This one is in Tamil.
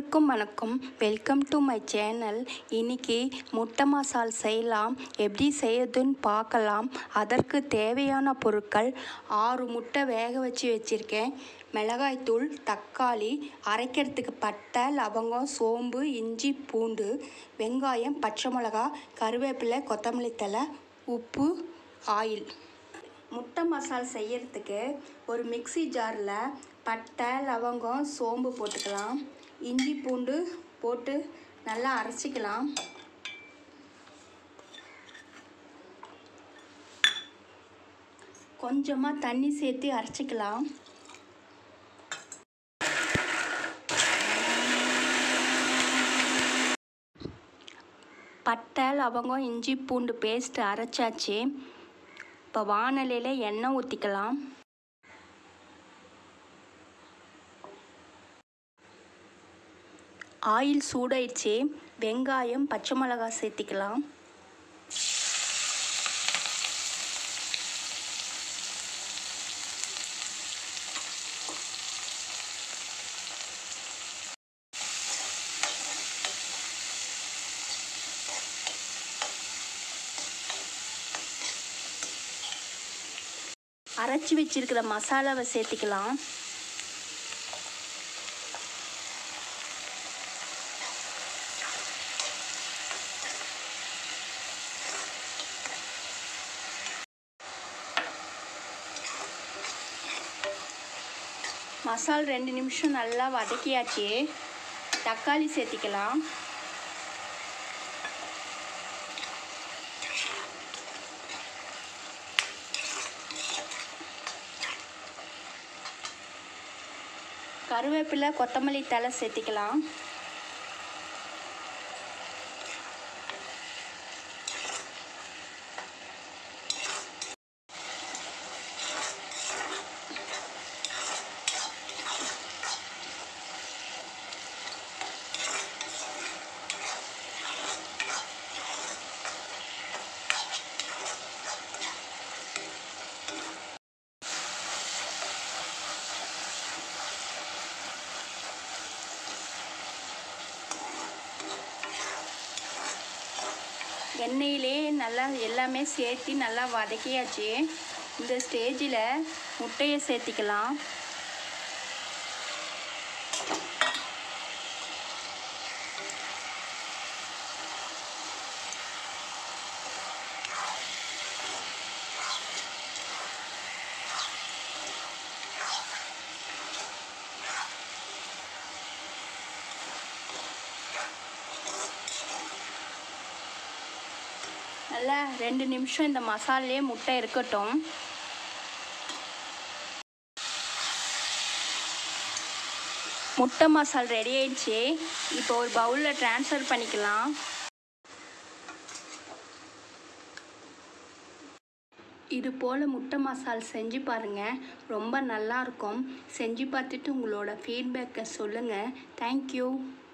அனைவருக்கும் வணக்கம் வெல்கம் டு மை சேனல் இன்னைக்கு முட்டை மசால் செய்யலாம் எப்படி செய்யறதுன்னு பார்க்கலாம் அதற்கு தேவையான பொருட்கள் ஆறு முட்டை வேக வச்சு வச்சுருக்கேன் மிளகாய்த்தூள் தக்காளி அரைக்கிறதுக்கு பட்டை லவங்கம் சோம்பு இஞ்சி பூண்டு வெங்காயம் பச்சை மிளகா கருவேப்பிலை கொத்தமல்லி தழை உப்பு ஆயில் முட்டை மசால் செய்யறதுக்கு ஒரு மிக்ஸி ஜாரில் பட்டை லவங்கம் சோம்பு போட்டுக்கலாம் இஞ்சி பூண்டு போட்டு நல்லா அரைச்சிக்கலாம் கொஞ்சமாக தண்ணி சேர்த்து அரைச்சிக்கலாம் பட்டை லவங்கம் இஞ்சி பூண்டு பேஸ்ட் அரைச்சாச்சு இப்போ வானலியில் எண்ணெய் ஊற்றிக்கலாம் ஆயில் சூடாயிடுச்சு வெங்காயம் பச்சை மிளகாய் சேர்த்திக்கலாம் அரைச்சி வச்சிருக்கிற மசாலாவை சேர்த்திக்கலாம் மசால் ரெண்டு நிமிஷம் நல்லா வதக்கியாச்சு தக்காளி சேர்த்திக்கலாம் கருவேப்பிலை கொத்தமல்லி தழை சேர்த்திக்கலாம் எண்ணெயிலே நல்லா எல்லாமே சேர்த்து நல்லா வதக்கியாச்சு இந்த ஸ்டேஜில் முட்டையை சேர்த்திக்கலாம் நல்லா ரெண்டு நிமிஷம் இந்த மசாலே முட்டை இருக்கட்டும் முட்டை மசால் ரெடி ஆயிடுச்சு இப்போ ஒரு பவுலில் ட்ரான்ஸ்ஃபர் பண்ணிக்கலாம் இது போல் முட்டை மசால் செஞ்சு பாருங்கள் ரொம்ப நல்லாயிருக்கும் செஞ்சு பார்த்துட்டு உங்களோட ஃபீட்பேக்கை சொல்லுங்கள் தேங்க்யூ